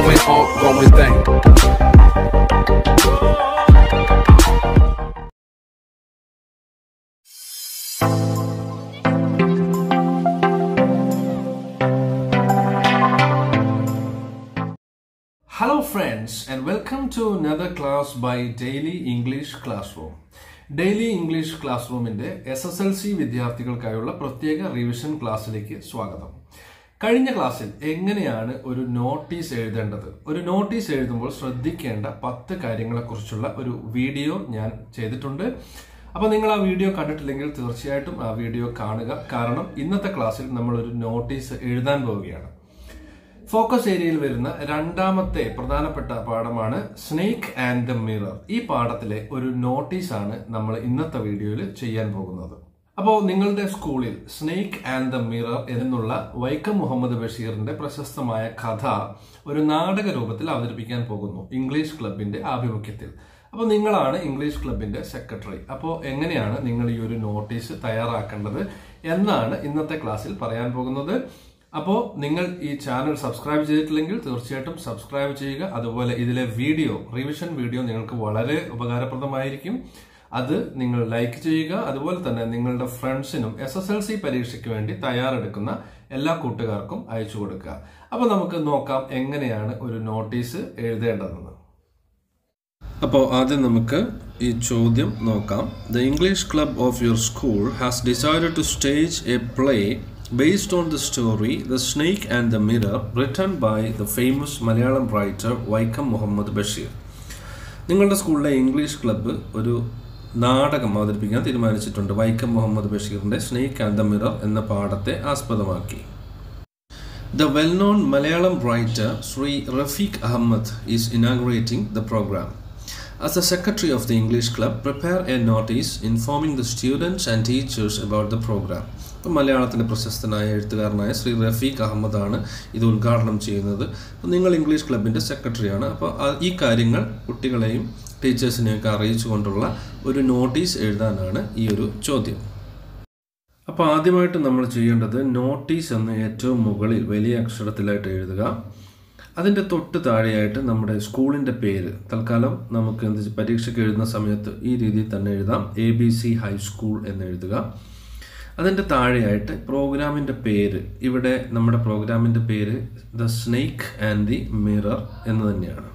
going on, going thing. Hello, friends, and welcome to another class by Daily English Classroom. Daily English class റൂമിന്റെ S S L C വിദ്യാർത്ഥികൾക്കായുള്ള പ്രത്യേക revision ക്ലാസ്സിലേക്ക് സ്വാഗതം കഴിഞ്ഞ ക്ലാസ്സിൽ എങ്ങനെയാണ് ഒരു നോട്ടീസ് എഴുതേണ്ടത് ഒരു നോട്ടീസ് എഴുതുമ്പോൾ ശ്രദ്ധിക്കേണ്ട പത്ത് കാര്യങ്ങളെക്കുറിച്ചുള്ള ഒരു വീഡിയോ ഞാൻ ചെയ്തിട്ടുണ്ട് അപ്പോൾ നിങ്ങൾ ആ വീഡിയോ കണ്ടിട്ടില്ലെങ്കിൽ തീർച്ചയായിട്ടും ആ വീഡിയോ കാണുക കാരണം ഇന്നത്തെ ക്ലാസ്സിൽ നമ്മൾ ഒരു നോട്ടീസ് എഴുതാൻ പോവുകയാണ് ഫോക്കസ് ഏരിയയിൽ വരുന്ന രണ്ടാമത്തെ പ്രധാനപ്പെട്ട പാഠമാണ് സ്നേക്ക് ആൻഡ് ദ മിറർ ഈ പാഠത്തിലെ ഒരു നോട്ടീസാണ് നമ്മൾ ഇന്നത്തെ വീഡിയോയിൽ ചെയ്യാൻ പോകുന്നത് അപ്പോൾ നിങ്ങളുടെ സ്കൂളിൽ സ്നേക്ക് ആൻഡ് ദ മിറർ എന്നുള്ള വൈക്കം മുഹമ്മദ് ബഷീറിന്റെ പ്രശസ്തമായ കഥ ഒരു നാടക രൂപത്തിൽ അവതരിപ്പിക്കാൻ പോകുന്നു ഇംഗ്ലീഷ് ക്ലബിന്റെ ആഭിമുഖ്യത്തിൽ അപ്പോൾ നിങ്ങളാണ് ഇംഗ്ലീഷ് ക്ലബിന്റെ സെക്രട്ടറി അപ്പോൾ എങ്ങനെയാണ് നിങ്ങൾ ഈ ഒരു നോട്ടീസ് തയ്യാറാക്കേണ്ടത് എന്നാണ് ഇന്നത്തെ ക്ലാസ്സിൽ പറയാൻ പോകുന്നത് അപ്പോൾ നിങ്ങൾ ഈ ചാനൽ സബ്സ്ക്രൈബ് ചെയ്തിട്ടില്ലെങ്കിൽ തീർച്ചയായിട്ടും സബ്സ്ക്രൈബ് ചെയ്യുക അതുപോലെ ഇതിലെ വീഡിയോ റിവിഷൻ വീഡിയോ നിങ്ങൾക്ക് വളരെ ഉപകാരപ്രദമായിരിക്കും അത് നിങ്ങൾ ലൈക്ക് ചെയ്യുക അതുപോലെ തന്നെ നിങ്ങളുടെ ഫ്രണ്ട്സിനും എസ് എസ് എൽ സി പരീക്ഷയ്ക്ക് വേണ്ടി തയ്യാറെടുക്കുന്ന എല്ലാ കൂട്ടുകാർക്കും അയച്ചു കൊടുക്കുക അപ്പോൾ നമുക്ക് നോക്കാം എങ്ങനെയാണ് ഒരു നോട്ടീസ് എഴുതേണ്ടതെന്ന് അപ്പോൾ ആദ്യം നമുക്ക് ഈ ചോദ്യം നോക്കാം the English club of your school has decided to stage a play based on the story The Snake and the Mirror written by the famous Malayalam writer Vaikom Muhammad Basheer നിങ്ങളുടെ സ്കൂളിലെ ഇംഗ്ലീഷ് ക്ലബ്ബ് ഒരു നാടകം അവതരിപ്പിക്കാൻ തീരുമാനിച്ചിട്ടുണ്ട് വൈക്കം മുഹമ്മദ് ബഷീറിന്റെ സ്നേക്ക് ആൻഡ് ദ മിറർ എന്ന പാഠത്തെ ആസ്പദമാക്കി The well-known Malayalam writer Sri Rafiq Ahmad is inaugurating the program. As the secretary of the English club, prepare a notice informing the students and teachers about the program. ഇപ്പം മലയാളത്തിൻ്റെ പ്രശസ്തനായ എഴുത്തുകാരനായ ശ്രീ റഫീഖ് അഹമ്മദാണ് ഇത് ഉദ്ഘാടനം ചെയ്യുന്നത് അപ്പോൾ നിങ്ങൾ ഇംഗ്ലീഷ് ക്ലബിൻ്റെ സെക്രട്ടറിയാണ് അപ്പോൾ ഈ കാര്യങ്ങൾ കുട്ടികളെയും ടീച്ചേഴ്സിനെയൊക്കെ അറിയിച്ചുകൊണ്ടുള്ള ഒരു നോട്ടീസ് എഴുതാനാണ് ഈ ഒരു ചോദ്യം അപ്പോൾ ആദ്യമായിട്ട് നമ്മൾ ചെയ്യേണ്ടത് നോട്ടീസ് എന്ന് ഏറ്റവും മുകളിൽ വലിയ അക്ഷരത്തിലായിട്ട് എഴുതുക അതിൻ്റെ തൊട്ട് താഴെയായിട്ട് നമ്മുടെ സ്കൂളിൻ്റെ പേര് തൽക്കാലം നമുക്ക് എന്ത് പരീക്ഷയ്ക്ക് എഴുതുന്ന സമയത്ത് ഈ രീതിയിൽ തന്നെ എഴുതാം എ ബി സി ഹൈസ്കൂൾ എന്ന് എഴുതുക അതിൻ്റെ താഴെയായിട്ട് പ്രോഗ്രാമിൻ്റെ പേര് ഇവിടെ നമ്മുടെ പ്രോഗ്രാമിൻ്റെ പേര് the snake and the mirror എന്ന് തന്നെയാണ്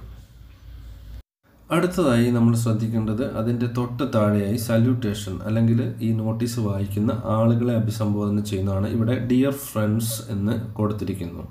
അടുത്തതായി നമ്മൾ ശ്രദ്ധിക്കേണ്ടത് അതിൻ്റെ തൊട്ട് താഴെയായി സല്യൂട്ടേഷൻ അല്ലെങ്കിൽ ഈ നോട്ടീസ് വായിക്കുന്ന ആളുകളെ അഭിസംബോധന ചെയ്യുന്നതാണ് ഇവിടെ ഡിയർ ഫ്രണ്ട്സ് എന്ന് കൊടുത്തിരിക്കുന്നു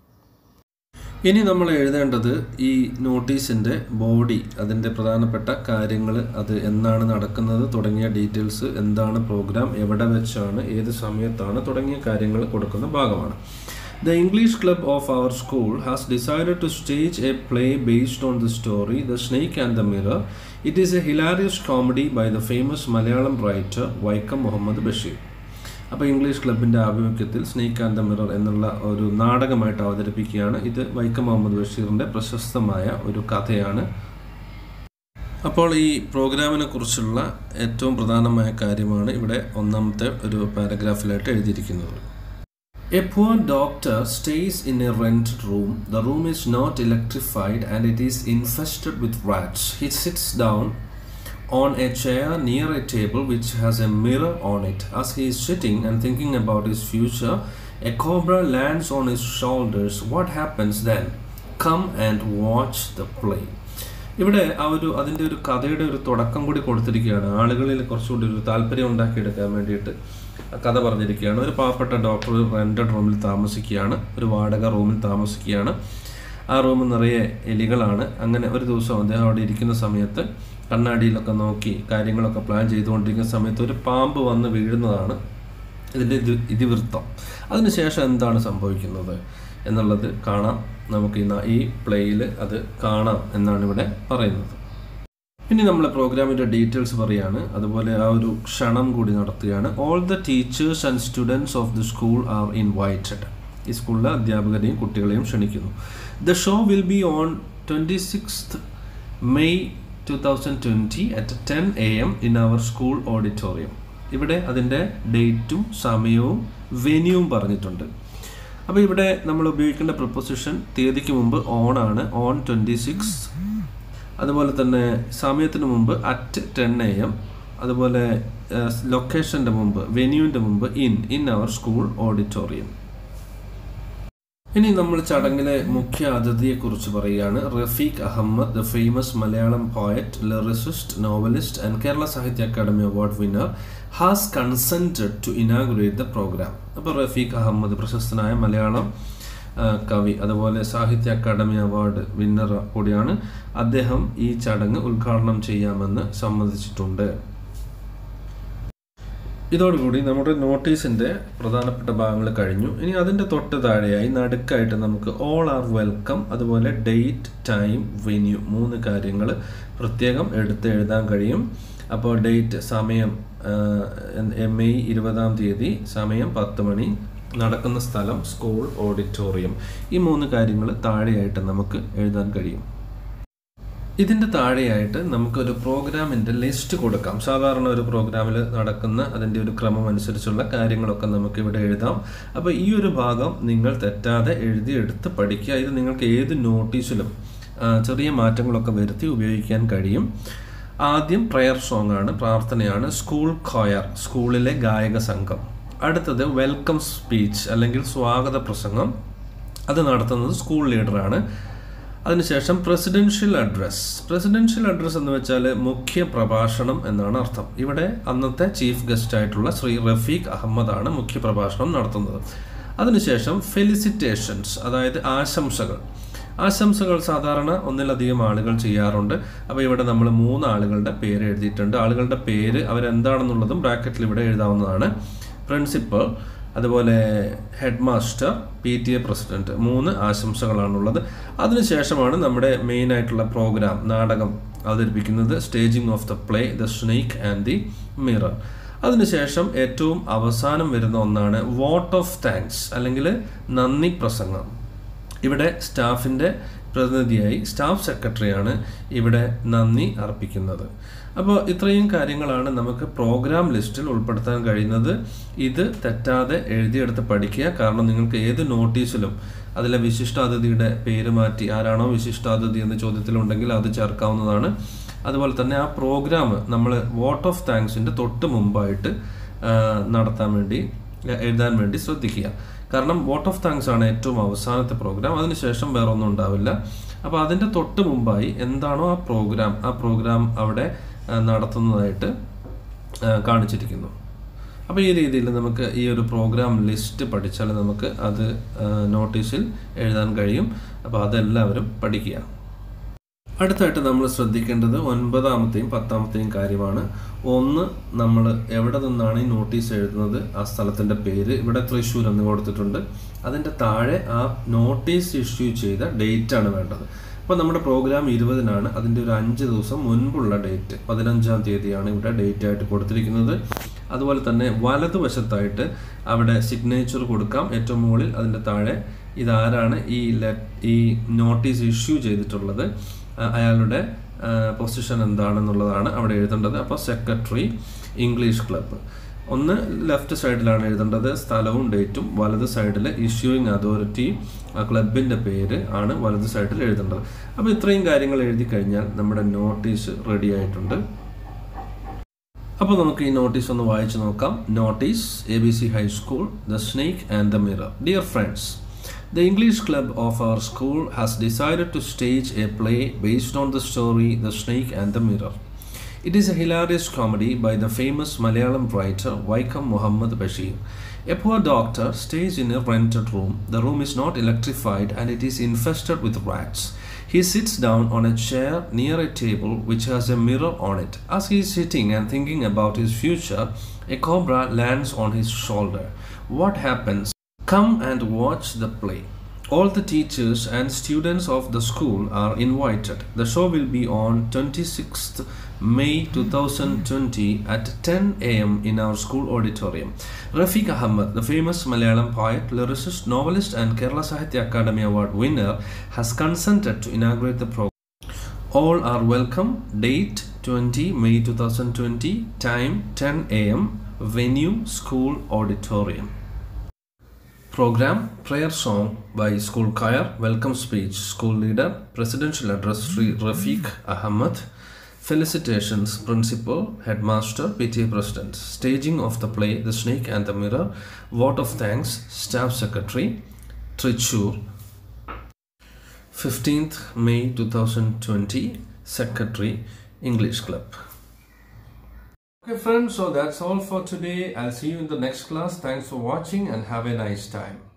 ഇനി നമ്മൾ എഴുതേണ്ടത് ഈ നോട്ടീസിൻ്റെ ബോഡി അതിൻ്റെ പ്രധാനപ്പെട്ട കാര്യങ്ങൾ അത് എന്നാണ് നടക്കുന്നത് തുടങ്ങിയ ഡീറ്റെയിൽസ് എന്താണ് പ്രോഗ്രാം എവിടെ വെച്ചാണ് ഏത് സമയത്താണ് തുടങ്ങിയ കാര്യങ്ങൾ കൊടുക്കുന്ന ഭാഗമാണ് The English club of our school has decided to stage a play based on the story The Snake and the Mirror. It is a hilarious comedy by the famous Malayalam writer Vaikam Muhammad Bashir. അപ്പോൾ English ക്ലബിൻ്റെ ആഭിമുഖ്യത്തിൽ snake and the mirror എന്നുള്ള ഒരു നാടകമായിട്ട് അവതരിപ്പിക്കുകയാണ് ഇത് വൈക്കം മുഹമ്മദ് ബഷീറിൻ്റെ പ്രശസ്തമായ ഒരു കഥയാണ് അപ്പോൾ ഈ പ്രോഗ്രാമിനെ കുറിച്ചുള്ള ഏറ്റവും പ്രധാനമായ കാര്യമാണ് ഇവിടെ ഒന്നാമത്തെ ഒരു പാരഗ്രാഫിലായിട്ട് എഴുതിയിരിക്കുന്നത് A poor doctor stays in a rented room. The room is not electrified and it is infested with rats. He sits down on a chair near a table which has a mirror on it. As he is sitting and thinking about his future, a cobra lands on his shoulders. What happens then? Come and watch the play. ഇവിടെ ആ ഒരു അതിൻ്റെ ഒരു കഥയുടെ ഒരു തുടക്കം കൂടി കൊടുത്തിരിക്കുകയാണ് ആളുകളിൽ കുറച്ചുകൂടി ഒരു താല്പര്യം ഉണ്ടാക്കിയെടുക്കാൻ വേണ്ടിയിട്ട് കഥ പറഞ്ഞിരിക്കുകയാണ് ഒരു പാവപ്പെട്ട ഡോക്ടർ റെൻറ്റഡ് റൂമിൽ താമസിക്കുകയാണ് ഒരു വാടക റൂമിൽ താമസിക്കുകയാണ് ആ റൂം നിറയെ എലികളാണ് അങ്ങനെ ഒരു ദിവസം അദ്ദേഹം അവിടെ ഇരിക്കുന്ന സമയത്ത് കണ്ണാടിയിലൊക്കെ നോക്കി കാര്യങ്ങളൊക്കെ പ്ലാൻ ചെയ്തുകൊണ്ടിരിക്കുന്ന സമയത്ത് ഒരു പാമ്പ് വന്ന് വീഴുന്നതാണ് ഇതിൻ്റെ ഇത് ഇതിവൃത്തം അതിനുശേഷം എന്താണ് സംഭവിക്കുന്നത് എന്നുള്ളത് കാണാം നമുക്ക് ഇന്ന് ഈ പ്ലേയിൽ അത് കാണാം എന്നാണ് ഇവിടെ പറയുന്നത് ഇനി നമ്മൾ പ്രോഗ്രാമിൻ്റെ ഡീറ്റെയിൽസ് പറയാണ് അതുപോലെ ആ ഒരു ക്ഷണം കൂടി നടത്തുകയാണ് all the teachers and students of the school are invited ഈ സ്കൂളിലെ അധ്യാപകരെയും കുട്ടികളെയും ക്ഷണിക്കുന്നു the show will be on twenty sixth May two thousand twenty at ten A M in our school auditorium ഇവിടെ അതിൻ്റെ ഡേറ്റും സമയവും വെന്യൂവും പറഞ്ഞിട്ടുണ്ട് അപ്പോൾ ഇവിടെ നമ്മൾ ഉപയോഗിക്കേണ്ട പ്രൊപ്പോസിഷൻ തീയതിക്ക് മുമ്പ് ഓൺ ആണ് ഓൺ ട്വൻറ്റി സിക്സ് അതുപോലെ തന്നെ സമയത്തിന് മുമ്പ് അറ്റ് ടെൻ എ എം അതുപോലെ ലൊക്കേഷൻ്റെ മുമ്പ് വെന്യൂവിൻ്റെ മുമ്പ് in in our school auditorium ഇനി നമ്മൾ ചടങ്ങിലെ മുഖ്യ അതിഥിയെക്കുറിച്ച് പറയുകയാണ് Rafeeq Ahamed the famous Malayalam poet lyricist novelist and Kerala Sahitya Akademi award winner has consented to inaugurate the programme അപ്പോൾ റഫീഖ് അഹമ്മദ് പ്രശസ്തനായ മലയാളം ആ, കവി അതുപോലെ സാഹിത്യ അക്കാദമി അവാർഡ് വിന്നർ കൂടിയാണ് അദ്ദേഹം ഈ ചടങ്ങ് ഉദ്ഘാടനം ചെയ്യാമെന്ന് സമ്മതിച്ചിട്ടുണ്ട് ഇതോടുകൂടി നമ്മുടെ നോട്ടീസിന്റെ പ്രധാനപ്പെട്ട ഭാഗങ്ങൾ കഴിഞ്ഞു ഇനി അതിന്റെ തൊട്ട് താഴെയായി നടുക്കായിട്ട് നമുക്ക് ഓൾ ആർ വെൽക്കം അതുപോലെ ഡേറ്റ് ടൈം വെന്യൂ മൂന്ന് കാര്യങ്ങൾ പ്രത്യേകം എടുത്ത് എഴുതാൻ കഴിയും അപ്പോൾ ഡേറ്റ് സമയം ആ, എ- മെയ് ഇരുപതാം തീയതി സമയം പത്ത് മണി നടക്കുന്ന സ്ഥലം സ്കൂൾ ഓഡിറ്റോറിയം ഈ മൂന്ന് കാര്യങ്ങൾ താഴെയായിട്ട് നമുക്ക് എഴുതാൻ കഴിയും ഇതിന്റെ താഴെയായിട്ട് നമുക്കൊരു പ്രോഗ്രാമിന്റെ ലിസ്റ്റ് കൊടുക്കാം സാധാരണ ഒരു പ്രോഗ്രാമിൽ നടക്കുന്ന അതിന്റെ ഒരു ക്രമം അനുസരിച്ചുള്ള കാര്യങ്ങളൊക്കെ നമുക്ക് ഇവിടെ എഴുതാം അപ്പോൾ ഈ ഒരു ഭാഗം നിങ്ങൾ തെറ്റാതെ എഴുതിയെടുത്ത് പഠിക്കുക ഇത് നിങ്ങൾക്ക് ഏത് നോട്ടീസിലും ആ, ചെറിയ മാറ്റങ്ങളൊക്കെ വരുത്തി ഉപയോഗിക്കാൻ കഴിയും ആദ്യം പ്രെയർ സോങ് ആണ് പ്രാർത്ഥനയാണ് സ്കൂൾ ഖോയർ സ്കൂളിലെ ഗായക സംഘം അടുത്തത് വെൽക്കം സ്പീച്ച് അല്ലെങ്കിൽ സ്വാഗത പ്രസംഗം അത് നടത്തുന്നത് സ്കൂൾ ലീഡറാണ് അതിനുശേഷം പ്രസിഡൻഷ്യൽ അഡ്രസ് പ്രസിഡൻഷ്യൽ അഡ്രസ് എന്ന് വെച്ചാൽ മുഖ്യ പ്രഭാഷണം എന്നാണ് അർത്ഥം ഇവിടെ അന്നത്തെ ചീഫ് ഗസ്റ്റ് ആയിട്ടുള്ള ശ്രീ റഫീഖ് അഹമ്മദാണ് മുഖ്യ പ്രഭാഷണം നടത്തുന്നത് അതിനുശേഷം ഫെലിസിറ്റേഷൻസ് അതായത് ആശംസകൾ ആശംസകൾ സാധാരണ ഒന്നിലധികം ആളുകൾ ചെയ്യാറുണ്ട് അപ്പോൾ ഇവിടെ നമ്മൾ മൂന്ന് ആളുകളുടെ പേര് എഴുതിയിട്ടുണ്ട് ആളുകളുടെ പേര് അവരെന്താണെന്നുള്ളതും ബ്രാക്കറ്റിൽ ഇവിടെ എഴുതാവുന്നതാണ് പ്രിൻസിപ്പൽ അതുപോലെ head master P T A president മൂന്ന് ആശംസകളാണുള്ളത് അതിനുശേഷമാണ് നമ്മുടെ മെയിൻ ആയിട്ടുള്ള പ്രോഗ്രാം നാടകം അവതരിപ്പിക്കുന്നത് staging of the play the snake and the mirror അതിനുശേഷം ഏറ്റവും അവസാനം വരുന്ന ഒന്നാണ് വോട്ട് ഓഫ് താങ്ക്സ് അല്ലെങ്കിൽ നന്ദി പ്രസംഗം ഇവിടെ സ്റ്റാഫിൻ്റെ പ്രതിനിധിയായി സ്റ്റാഫ് സെക്രട്ടറിയാണ് ഇവിടെ നന്ദി അർപ്പിക്കുന്നത് അപ്പോൾ ഇത്രയും കാര്യങ്ങളാണ് നമുക്ക് പ്രോഗ്രാം ലിസ്റ്റിൽ ഉൾപ്പെടുത്താൻ കഴിയുന്നത് ഇത് തെറ്റാതെ എഴുതിയെടുത്ത് പഠിക്കുക കാരണം നിങ്ങൾക്ക് ഏത് നോട്ടീസിലും അതിലെ വിശിഷ്ടാതിഥിയുടെ പേര് മാറ്റി ആരാണോ വിശിഷ്ടാതിഥി എന്ന ചോദ്യത്തിലുണ്ടെങ്കിൽ അത് ചേർക്കാവുന്നതാണ് അതുപോലെ തന്നെ ആ പ്രോഗ്രാം നമ്മൾ വോട്ട് ഓഫ് താങ്ക്സിൻ്റെ തൊട്ട് മുമ്പായിട്ട് ആ, നടത്താൻ വേണ്ടി എഴുതാൻ വേണ്ടി ശ്രദ്ധിക്കുക കാരണം വോട്ട് ഓഫ് താങ്ക്സ് ആണ് ഏറ്റവും അവസാനത്തെ പ്രോഗ്രാം അതിനുശേഷം വേറെ ഒന്നും ഉണ്ടാവില്ല അപ്പോൾ അതിൻ്റെ തൊട്ട് മുമ്പായി എന്താണോ ആ പ്രോഗ്രാം ആ പ്രോഗ്രാം അവിടെ ആ, നടത്തുന്നതായിട്ട് ആ, കാണിച്ചിരിക്കുന്നു അപ്പോൾ ഈ രീതിയിൽ നമുക്ക് ഈ ഒരു പ്രോഗ്രാം ലിസ്റ്റ് പഠിച്ചാൽ നമുക്ക് അത് ആ, നോട്ടീസിൽ എഴുതാൻ കഴിയും അപ്പോൾ അതെല്ലാവരും പഠിക്കുക അടുത്തായിട്ട് നമ്മൾ ശ്രദ്ധിക്കേണ്ടത് ഒൻപതാമത്തെയും പത്താമത്തെയും കാര്യമാണ് ഒന്ന് നമ്മൾ എവിടെ നിന്നാണ് ഈ നോട്ടീസ് എഴുതുന്നത് ആ സ്ഥലത്തിൻ്റെ പേര് ഇവിടെ തൃശ്ശൂർ എന്ന് കൊടുത്തിട്ടുണ്ട് അതിൻ്റെ താഴെ ആ നോട്ടീസ് ഇഷ്യൂ ചെയ്ത ഡേറ്റ് ആണ് വേണ്ടത് അപ്പോൾ നമ്മുടെ പ്രോഗ്രാം ഇരുപതിനാണ് അതിൻ്റെ ഒരു അഞ്ച് ദിവസം മുൻപുള്ള ഡേറ്റ് പതിനഞ്ചാം തീയതിയാണ് ഇവിടെ ഡേറ്റ് ആയിട്ട് കൊടുത്തിരിക്കുന്നത് അതുപോലെ തന്നെ വലതുവശത്തായിട്ട് അവിടെ സിഗ്നേച്ചർ കൊടുക്കാം ഏറ്റവും മുകളിൽ അതിൻ്റെ താഴെ ഇതാരാണ് ഈ ലെ- ഈ നോട്ടീസ് ഇഷ്യൂ ചെയ്തിട്ടുള്ളത് ആ, അയാളുടെ പൊസിഷൻ എന്താണെന്നുള്ളതാണ് അവിടെ എഴുതേണ്ടത് അപ്പോൾ സെക്രട്ടറി ഇംഗ്ലീഷ് ക്ലബ്ബ് ഒന്ന് ലെഫ്റ്റ് സൈഡിലാണ് എഴുതേണ്ടത് സ്ഥലവും ഡേറ്റും വലത് സൈഡിൽ ഇഷ്യൂയിങ് അതോറിറ്റി ക്ലബിൻ്റെ പേര് ആണ് വലത് സൈഡിൽ എഴുതേണ്ടത് അപ്പോൾ ഇത്രയും കാര്യങ്ങൾ എഴുതി കഴിഞ്ഞാൽ നമ്മുടെ നോട്ടീസ് റെഡി ആയിട്ടുണ്ട് അപ്പോൾ നമുക്ക് ഈ നോട്ടീസ് ഒന്ന് വായിച്ചു നോക്കാം notice A B C high school the snake and the mirror dear friends The English club of our school has decided to stage a play based on the story The Snake and the Mirror. It is a hilarious comedy by the famous Malayalam writer Vaikam Muhammad Bashir. A poor doctor stays in a rented room. The room is not electrified and it is infested with rats. He sits down on a chair near a table which has a mirror on it. As he is sitting and thinking about his future, a cobra lands on his shoulder. What happens? Come and watch the play. All the teachers and students of the school are invited. The show will be on 26th May 2020 at 10 am in our school auditorium. Rafiq Ahmad, the famous Malayalam poet, lyricist, novelist, and Kerala Sahitya Academy Award winner, has consented to inaugurate the program. All are welcome. Date 20 May 2020. Time 10 am. Venue School Auditorium. Program Prayer Song by School Choir, Welcome Speech, School Leader, Presidential Address Sri Rafiq Ahmad, Felicitations, Principal, Headmaster, PTA President, Staging of the play The Snake and the Mirror, Vote of Thanks, Staff Secretary, Trichur, 15th May 2020, Secretary, English Club. Okay, friends, so that's all for today. I'll see you in the next class. Thanks for watching and have a nice time.